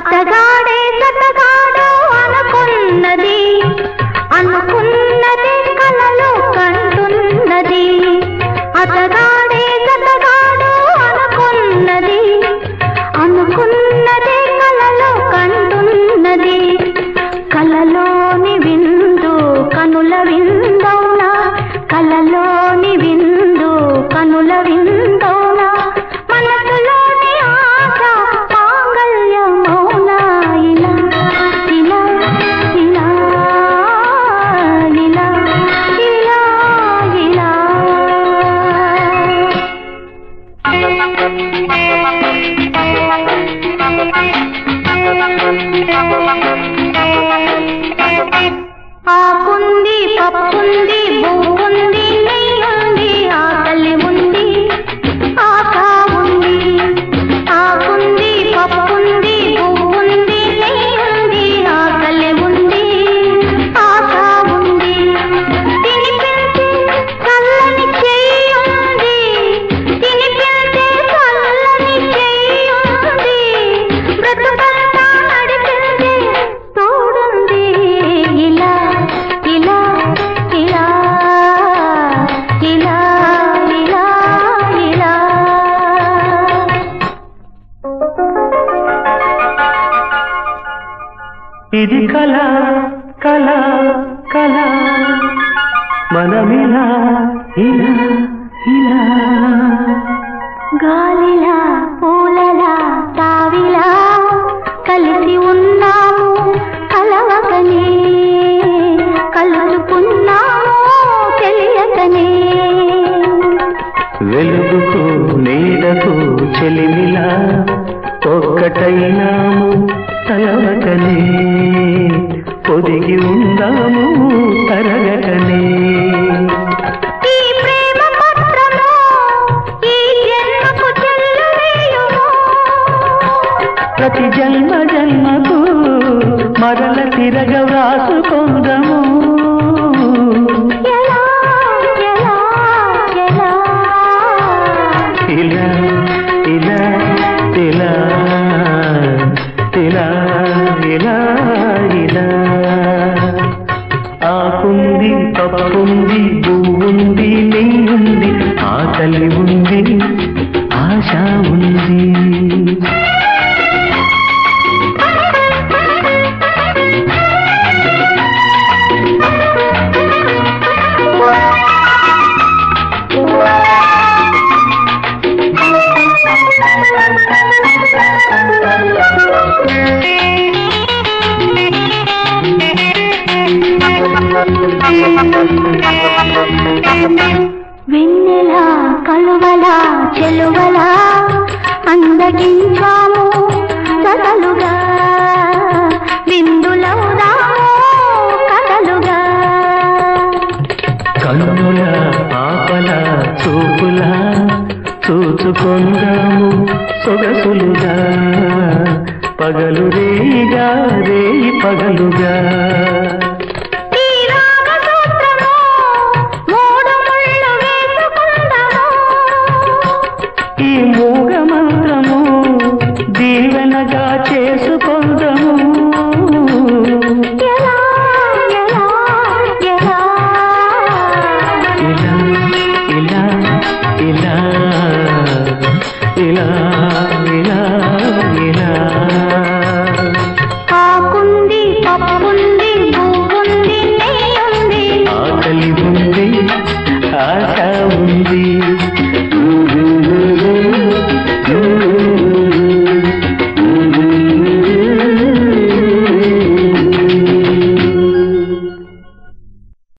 అతగాడే సతగాడు అనుకున్నది అనుకున్నది కలలో కంటున్నది అతగాడే సతగాడు అనుకున్నది అనుకున్నది కలలో కంటున్నది కలలోని విందు కనుల విందౌనా కలలోని విందు కనుల విందౌనా మనసులోని ఆశ మాంగళ్యమౌనా ఇలా ఇలా ఇలా ఇలా ఇలా ఇలా ఆకుంది పప్పుంది బువ్వుంది నెయ్యుంది ఆకలి ఉంది ఆశ ఉంది ఆకుంది పప్పుంది బువ్వుంది నెయ్యుంది ఆకలి ఉంది ఆశ ఉంది తినిపించే చల్లని చెయ్యుంది తినిపించే చల్లని చెయ్యుంది బ్రతుకంతా నడిపించే తోడుంది ఇలా ఇలా ఇలా ఇలా ఇలా ఇలా ఇది కళ కళ కళ మనమిలా ఇలా ఇలా గాలిలా పూలలా తావిలా కలిసి ఉన్నాము కలవకనే కలుసుకున్నాము తెలియకనే వెలుగుకు నీడకు చెలిమిలా ఒక్కటైనాము తలవకనే పొదిగి ఉందాము తరగకనే ఈ ప్రేమ పత్రము ఈ జన్మకు చెల్లువేయుము ప్రతి జన్మ జన్మకు మరల తిరగ వ్రాసుకుందము ఎలా ఎలా ఎలా ఇలా ఇలా ఇలా ఇలా ఇలా ఇలా ఆకుంది పప్పుంది పువ్వుంది నెయ్యుంది ఆకలి ఉంది ఆశ ఉంది వెన్నెల కలువల చెలువల అందగించాము కథలుగా విందులవుదాము కథలుగా కన్నుల ఆపల చూపుల చూచుకుందాము సొగసులుగా పగలు రేయిగా రేయి పగలుగా ఈ రాగసూత్రము మూడు ముళ్ళు వేసుకుందాము ఈ మూగ మంత్రము దీవెనగా చేసుకుందాము ఎలా ఎలా ఎలా ఇలా ఇలా ఇలా ఇలా ఇలా ఇలా ఆకుంది పప్పుంది పువ్వుంది నెయ్యుంది ఆకలి ఉంది ఆశ ఉంది